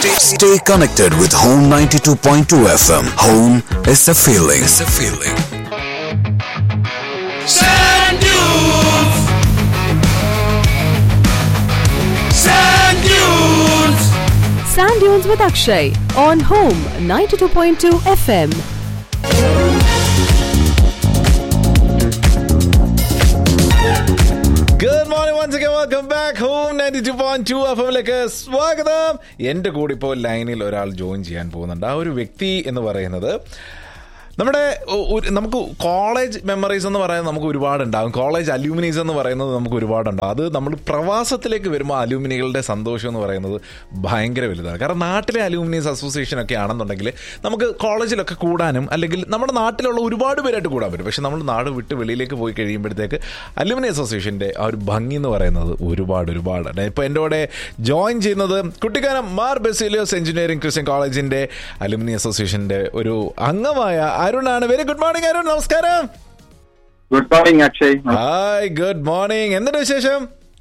Stay, stay connected with Home 92.2 FM. Home is a feeling. It's a feeling. Sand dunes. Sand dunes. Sand Dunes with Akshay on Home 92.2 FM. Good morning once again welcome back home ninety two point two എഫിലേക്ക് സ്വാഗതം എന്റെ കൂടെ ഇപ്പോൾ ലൈനിൽ ഒരാൾ join ചെയ്യാൻ പോകുന്നുണ്ട് ആ ഒരു വ്യക്തി എന്ന് പറയുന്നത് നമ്മുടെ ഒ- ഒരു- നമുക്ക് കോളേജ് മെമ്മറീസ് എന്ന് പറയുന്നത് നമുക്ക് ഒരുപാടുണ്ടാകും കോളേജ് അലൂമിനീസ് എന്ന് പറയുന്നത് നമുക്ക് ഒരുപാടുണ്ടാകും അത് നമ്മൾ പ്രവാസത്തിലേക്ക് വരുമ്പോൾ അലൂമിനികളുടെ സന്തോഷം എന്ന് പറയുന്നത് ഭയങ്കര വലുതാണ് കാരണം നാട്ടിലെ അലൂമിനീസ് അസോസിയേഷൻ ഒക്കെ ആണെന്നുണ്ടെങ്കിൽ നമുക്ക് കോളേജിലൊക്കെ കൂടാനും അല്ലെങ്കിൽ നമ്മുടെ നാട്ടിലുള്ള ഒരുപാട് പേരായിട്ട് കൂടാൻ പറ്റും പക്ഷെ നമ്മൾ നാട് വിട്ട് വെളിയിലേക്ക് പോയി കഴിയുമ്പോഴത്തേക്ക് അലുമിനി അസോസിയേഷൻ്റെ ആ ഒരു ഭംഗി എന്ന് പറയുന്നത് ഒരുപാട് ഒരുപാടാണ് ഇപ്പോൾ എൻ്റെ കൂടെ ജോയിൻ ചെയ്യുന്നത് കുട്ടിക്കാനം മാർ ബെസിലിയോസ് എഞ്ചിനീയറിംഗ് ക്രിസ്ത്യൻ കോളേജിൻ്റെ അലുമിനി അസോസിയേഷൻ്റെ ഒരു അംഗമായ അരുണാണ് വെരി ഗുഡ് മോർണിംഗ് അരുൺ നമസ്കാരം good morning Akshay hi good morning എന്തുണ്ട് വിശേഷം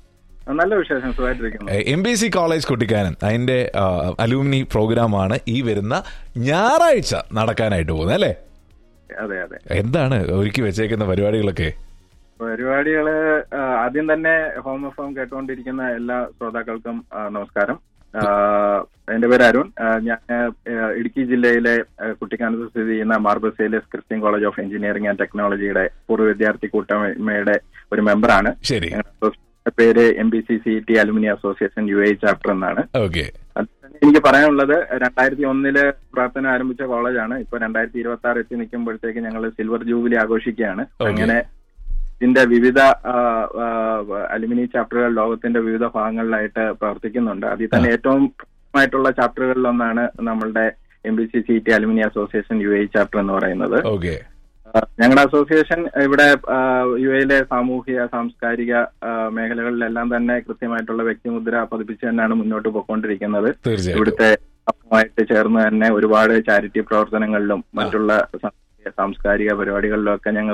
നല്ല വിശേഷം സുഖമായിട്ടിരിക്കുന്നു M B C college Kuttikkanam അതിൻ്റെ അലൂമിനി പ്രോഗ്രാമാണ് ഈ വരുന്ന ഞായറാഴ്ച നടക്കാനായിട്ട് പോകുന്നത് അല്ലേ അതെ അതെ എന്താണ് ഒരുക്കി വെച്ചേക്കുന്ന പരിപാടികളൊക്കെ പരിപാടികള് ആ, ആദ്യം തന്നെ ഹോം എഫ് ഹോം കേട്ടുകൊണ്ടിരിക്കുന്ന എല്ലാ ശ്രോതാക്കൾക്കും ആ, നമസ്കാരം ആ, എന്റെ പേര് അരുൺ ആ, ഞാൻ ആ, ഇടുക്കി ജില്ലയിലെ ആ, കുട്ടിക്കാനത്ത് സ്ഥിതി ചെയ്യുന്ന Mar Baselios Christian college of engineering and ടെക്നോളജിയുടെ പൂർവ്വ വിദ്യാർത്ഥി കൂട്ടായ്മയുടെ ഒരു മെമ്പറാണ് ശരി ഞങ്ങളുടെ association പേര് M B C C T alumni association U A chapter എന്നാണ് ഓക്കെ അത് തന്നെ എനിക്ക് പറയാനുള്ളത് രണ്ടായിരത്തി ഒന്നില് പ്രവർത്തനം ആരംഭിച്ച കോളേജാണ് ഇപ്പൊ രണ്ടായിരത്തി ഇരുപത്തി ആറ് എത്തി നിൽക്കുമ്പോഴത്തേക്ക് ഞങ്ങൾ സിൽവർ ജൂബിലി ആഘോഷിക്കുകയാണ് Okay. അങ്ങനെ ഇതിന്റെ വിവിധ ആ, ആ, അലുമിനി ചാപ്റ്ററുകൾ ലോകത്തിന്റെ വിവിധ ഭാഗങ്ങളിലായിട്ട് പ്രവർത്തിക്കുന്നുണ്ട് അതിൽ തന്നെ ഏറ്റവും പ്രധാനമായിട്ടുള്ള ചാപ്റ്ററുകളിലൊന്നാണ് നമ്മളുടെ M B C C T alumni association U A chapter എന്ന് പറയുന്നത് ഓക്കെ ആ, ഞങ്ങളുടെ അസോസിയേഷൻ ഇവിടെ ആ, യു എയിലെ സാമൂഹിക സാംസ്കാരിക ആ, മേഖലകളിലെല്ലാം തന്നെ കൃത്യമായിട്ടുള്ള വ്യക്തിമുദ്ര പതിപ്പിച്ച് തന്നെയാണ് മുന്നോട്ട് പോയിക്കൊണ്ടിരിക്കുന്നത് തീർച്ചയായിട്ടും ഇവിടുത്തെ സമൂഹമായിട്ട് ചേർന്ന് തന്നെ ഒരുപാട് ചാരിറ്റി പ്രവർത്തനങ്ങളിലും മറ്റുള്ള സാമൂഹിക, സാംസ്കാരിക പരിപാടികളിലും ഒക്കെ ഞങ്ങൾ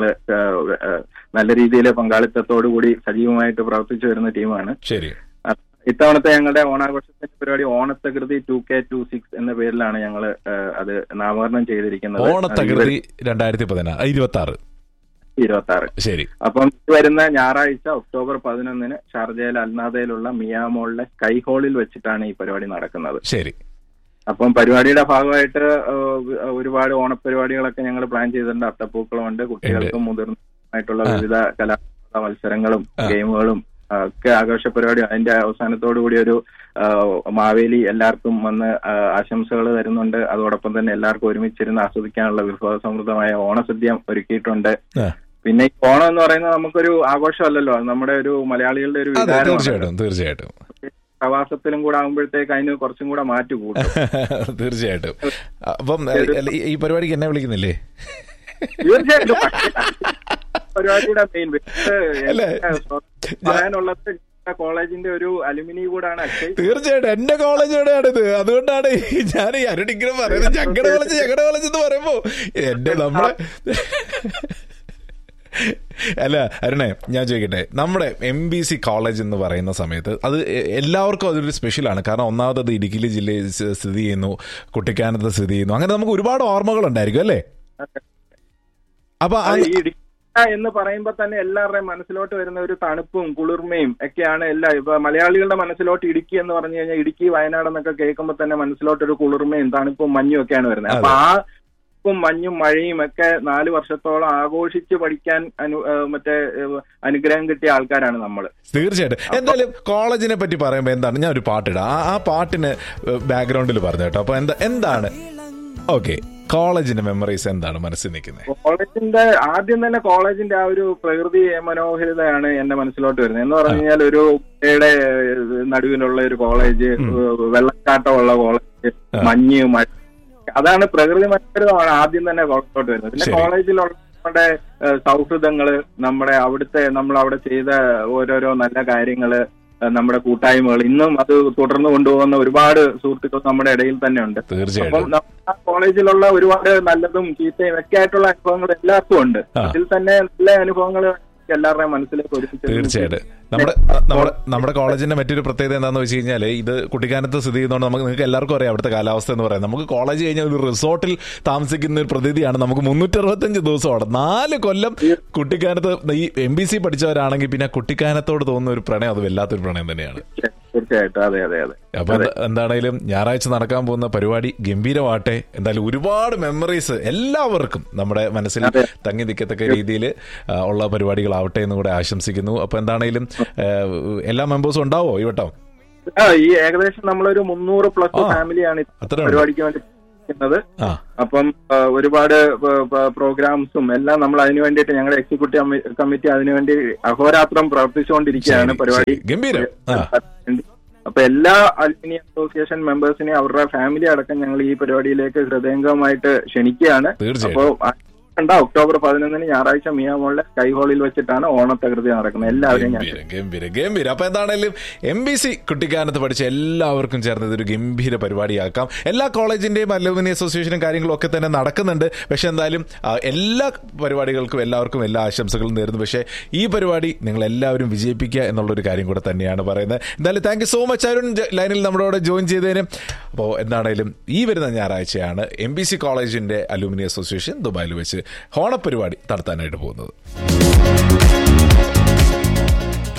നല്ല രീതിയിൽ പങ്കാളിത്തത്തോടു കൂടി സജീവമായിട്ട് പ്രവർത്തിച്ചു വരുന്ന ടീമാണ് ശരി ആ, ഇത്തവണത്തെ ഞങ്ങളുടെ ഓണാഘോഷത്തിന്റെ പരിപാടി Onathakrithi two K two six എന്ന പേരിലാണ് ഞങ്ങൾ അത് നാമകരണം ചെയ്തിരിക്കുന്നത് ഓണത്തകൃതി രണ്ടായിരത്തി പതിനാറ് ഇരുപത്തി ആറ് ഇരുപത്തി ആറ് ശരി അപ്പം ഈ വരുന്ന ഞായറാഴ്ച ഒക്ടോബർ പതിനൊന്നിന് ഷാർജയിൽ അൽനാദയിലുള്ള മിയാമോളിലെ സ്കൈ ഹാളിൽ വെച്ചിട്ടാണ് ഈ പരിപാടി നടക്കുന്നത് ശരി അപ്പം പരിപാടിയുടെ ഭാഗമായിട്ട് ഏഹ്, ഒരുപാട് ഓണപരിപാടികളൊക്കെ ഞങ്ങൾ പ്ലാൻ ചെയ്തിട്ടുണ്ട് അത്തപ്പൂക്കളുമുണ്ട് കുട്ടികൾക്കും മുതിർന്നതായിട്ടുള്ള ആ. വിവിധ കലാ മത്സരങ്ങളും ആ. ഗെയിമുകളും ആ, ഒക്കെ ആഘോഷ പരിപാടി അതിന്റെ അവസാനത്തോടു കൂടി ഒരു ആ, മാവേലി എല്ലാവർക്കും വന്ന് ആ, ആശംസകൾ തരുന്നുണ്ട് അതോടൊപ്പം തന്നെ എല്ലാവർക്കും ഒരുമിച്ചിരുന്ന് ആസ്വദിക്കാനുള്ള വിഭവസമൃദ്ധമായ ഓണസദ്യ ഒരുക്കിയിട്ടുണ്ട് ആ. പിന്നെ ഈ ഓണം എന്ന് പറയുന്നത് നമുക്കൊരു ആഘോഷമല്ലല്ലോ അത് നമ്മുടെ ഒരു മലയാളികളുടെ ഒരു അതെ വികാരമാണ് തീർച്ചയായിട്ടും തീർച്ചയായിട്ടും പ്രവാസത്തിലും കൂടെ ആകുമ്പോഴത്തേക്ക് അതിന് കുറച്ചും കൂടെ മാറ്റി കൂട്ടും തീർച്ചയായിട്ടും അപ്പം അല്ല, ഈ- ഈ പരിപാടിക്ക് എന്നെ വിളിക്കുന്നില്ലേ തീർച്ചയായിട്ടും പരിപാടിയുടെ മെയിൻ അല്ലേ? പറയാനുള്ളത് കോളേജിന്റെ ഒരു അലുമിനി കൂടാണ് അക്ഷയ് തീർച്ചയായിട്ടും എന്റെ കോളേജ് എവിടെയാണിത് അതുകൊണ്ടാണ് ഈ ഞാൻ ഈ അരുണിങ്ങനെ പറയുന്നത് ഞങ്ങളുടെ കോളേജ് ഞങ്ങളുടെ കോളേജ് എന്ന് പറയുമ്പോ എന്റെ നമ്മളെ അല്ല അരുണേ ഞാൻ ചോദിക്കട്ടെ നമ്മുടെ എം ബി സി കോളേജ് എന്ന് പറയുന്ന സമയത്ത് അത് എ- എല്ലാവർക്കും അതൊരു സ്പെഷ്യലാണ് കാരണം ഒന്നാമത് അത് ഇടുക്കി ജില്ലയിൽ സ് സ്ഥിതി ചെയ്യുന്നു കുട്ടിക്കാനത്ത് സ്ഥിതി ചെയ്യുന്നു അങ്ങനെ നമുക്ക് ഒരുപാട് ഓർമ്മകൾ ഉണ്ടായിരിക്കും അല്ലേ അപ്പൊ അത് അങ്ങ്- ഈ ഇടുക്കി എന്ന് പറയുമ്പോ തന്നെ എല്ലാവരുടെയും മനസ്സിലോട്ട് വരുന്ന ഒരു തണുപ്പും കുളിർമയും ഒക്കെയാണ് എല്ലാ ഇപ്പൊ മലയാളികളുടെ മനസ്സിലോട്ട് ഇടുക്കി എന്ന് പറഞ്ഞു കഴിഞ്ഞാൽ ഇടുക്കി വയനാട് എന്നൊക്കെ കേൾക്കുമ്പോൾ തന്നെ മനസ്സിലോട്ട് ഒരു കുളിർമയും തണുപ്പും മഞ്ഞും ഒക്കെയാണ് വരുന്നത് അപ്പൊ ആ തണുപ്പും മഞ്ഞും മഴയും ഒക്കെ നാല് വർഷത്തോളം ആഘോഷിച്ച് പഠിക്കാൻ അനു ഏഹ് മറ്റേ ഏഹ് അനുഗ്രഹം കിട്ടിയ ആൾക്കാരാണ് നമ്മൾ തീർച്ചയായിട്ടും എന്തായാലും കോളേജിനെ പറ്റി പറയുമ്പോൾ എന്താണ് ഞാൻ ഒരു പാട്ടിടാം ആ ആ പാട്ടിന് ബാക്ക്ഗ്രൗണ്ടിൽ പറഞ്ഞു കേട്ടോ അപ്പൊ എന്താ എന്താണ് ഓക്കെ കോളേജിന്റെ മെമ്മറീസ് എന്താണ് മനസ്സിൽ നിൽക്കുന്നത് കോളേജിന്റെ ആദ്യം തന്നെ കോളേജിന്റെ ആ ഒരു പ്രകൃതി മനോഹരിതയാണ് എന്റെ മനസ്സിലോട്ട് വരുന്നത് എന്ന് പറഞ്ഞു കഴിഞ്ഞാൽ ഒരു പുഴയുടെ നടുവിലുള്ള ഒരു കോളേജ് വെള്ളച്ചാട്ടമുള്ള കോളേജ് ആ. മഞ്ഞ് മഴ അതാണ് പ്രകൃതി മനോഹരിതമാണ് ആദ്യം തന്നെ കോളേജിലോട്ട് വരുന്നത് പിന്നെ ശരി. കോളേജിലുള്ള നമ്മുടെ ഏഹ്, സൗഹൃദങ്ങള് നമ്മുടെ അവിടുത്തെ നമ്മൾ അവിടെ ചെയ്ത ഓരോരോ നല്ല കാര്യങ്ങള് ഏഹ്, നമ്മുടെ കൂട്ടായ്മകൾ ഇന്നും അത് തുടർന്ന് കൊണ്ടുപോകുന്ന ഒരുപാട് സുഹൃത്തുക്കൾ നമ്മുടെ ഇടയിൽ തന്നെ ഉണ്ട് അപ്പം തീർച്ചയായിട്ടും നമ്മുടെ ആ കോളേജിലുള്ള ഒരുപാട് നല്ലതും ചീത്തയും ഒക്കെ ആയിട്ടുള്ള അനുഭവങ്ങൾ എല്ലാവർക്കും ഉണ്ട് ആ. അതിൽ തന്നെ നല്ല അനുഭവങ്ങൾ എല്ലാവരുടെയും മനസ്സിലേക്ക് ഒരുമിച്ച് തീർച്ചയായിട്ടും നമ്മുടെ നമ്മുടെ നമ്മുടെ കോളേജിന്റെ മറ്റൊരു പ്രത്യേകത എന്താണെന്ന് വെച്ച് കഴിഞ്ഞാൽ ഇത് കുട്ടിക്കാനത്ത് സ്ഥിതി ചെയ്യുന്നതുകൊണ്ട് നമുക്ക് നിങ്ങൾക്ക് എല്ലാവർക്കും അറിയാം അവിടുത്തെ കാലാവസ്ഥ എന്ന് പറയുന്നത് നമുക്ക് കോളേജ് കഴിഞ്ഞാൽ ഒരു റിസോർട്ടിൽ താമസിക്കുന്ന ഒരു പ്രതീതിയാണ് നമുക്ക് മുന്നൂറ്റി അറുപത്തഞ്ച് ദിവസമാണ് നാല് കൊല്ലം കുട്ടിക്കാനത്ത് ഈ എം ബി സി പഠിച്ചവരാണെങ്കിൽ പിന്നെ കുട്ടിക്കാനത്തോട് തോന്നുന്ന ഒരു പ്രണയം അത് വല്ലാത്തൊരു പ്രണയം തന്നെയാണ് തീർച്ചയായിട്ടും അതെ അതെ അതെ അപ്പൊ എന്താ- എന്താണേലും ഞായറാഴ്ച നടക്കാൻ പോകുന്ന പരിപാടി ഗംഭീരമാട്ടെ എന്തായാലും ഒരുപാട് മെമ്മറീസ് എല്ലാവർക്കും നമ്മുടെ മനസ്സിൽ തങ്ങി നിൽക്കത്തക്ക രീതിയിൽ ഉള്ള പരിപാടികളാവട്ടെ എന്ന് കൂടെ ആശംസിക്കുന്നു അപ്പൊ എന്താണേലും ആ, എല്ലാ മെമ്പേഴ്സും ഉണ്ടാവോ ഈ വട്ടം ആ ഈ ഏകദേശം നമ്മളൊരു മുന്നൂറ് പ്ലസ് ആ, ഫാമിലിയാണ് ഈ അത്രയുണ്ട്. പരിപാടിക്ക് വേണ്ടി ഇരിക്കുന്നത് ആ അപ്പം ആ, ഒരുപാട് പ്രോഗ്രാംസും എല്ലാം നമ്മൾ അതിനു വേണ്ടിയിട്ട് ഞങ്ങളുടെ എക്സിക്യൂട്ടീവ് കമ്മിറ്റി അതിനുവേണ്ടി അഹോരാത്രം പ്രവർത്തിച്ചുകൊണ്ടിരിക്കുകയാണ് ശരി, പരിപാടി ശരി. ഗംഭീരം. ആ. അപ്പൊ എല്ലാ അലുമിനി അസോസിയേഷൻ മെമ്പേഴ്സിനെ അവരുടെ ഫാമിലി അടക്കം ഞങ്ങൾ ഈ പരിപാടിയിലേക്ക് ഹൃദയംഗമായിട്ട് ക്ഷണിക്കുകയാണ് തീർച്ചയായിട്ടും. അപ്പോ കണ്ട ഒക്ടോബർ പതിനൊന്നിന് ഞായറാഴ്ച മിയാമോളിലെ സ്കൈ ഹാളിൽ വെച്ചിട്ടാണ് ഓണത്തകൃതി നടക്കുന്നത് എല്ലാവരെയും ഞാൻ ഗംഭീരം ഗംഭീരം ഗംഭീരം അപ്പൊ എന്താണേലും എം ബി സി കുട്ടിക്കാനത്ത് പഠിച്ച എല്ലാവർക്കും ചേർന്ന് ഇതൊരു ഗംഭീര പരിപാടിയാക്കാം എല്ലാ കോളേജിന്റെയും അലുമിനി അസോസിയേഷനും കാര്യങ്ങളും ഒക്കെ തന്നെ നടക്കുന്നുണ്ട് പക്ഷെ എന്തായാലും ആ, എല്ലാ പരിപാടികൾക്കും എല്ലാവർക്കും എല്ലാ ആശംസകളും നേരുന്നു പക്ഷേ ഈ പരിപാടി നിങ്ങൾ എല്ലാവരും വിജയിപ്പിക്കുക എന്നുള്ളൊരു കാര്യം കൂടെ തന്നെയാണ് പറയുന്നത് എന്തായാലും thank you so much Arun ജ- ലൈനിൽ നമ്മളോട് ജോയിൻ ചെയ്തതിന് അപ്പോൾ എന്താണേലും ഈ വരുന്ന ഞായറാഴ്ചയാണ് എം ബി സി കോളേജിന്റെ അലുമിനി അസോസിയേഷൻ ദുബായിൽ വെച്ച് ഓണപ്പരിപാടി നടത്താനായിട്ട് പോകുന്നത്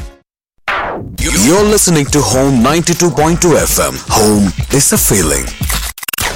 You're listening to Home 92.2 FM. Home is a feeling.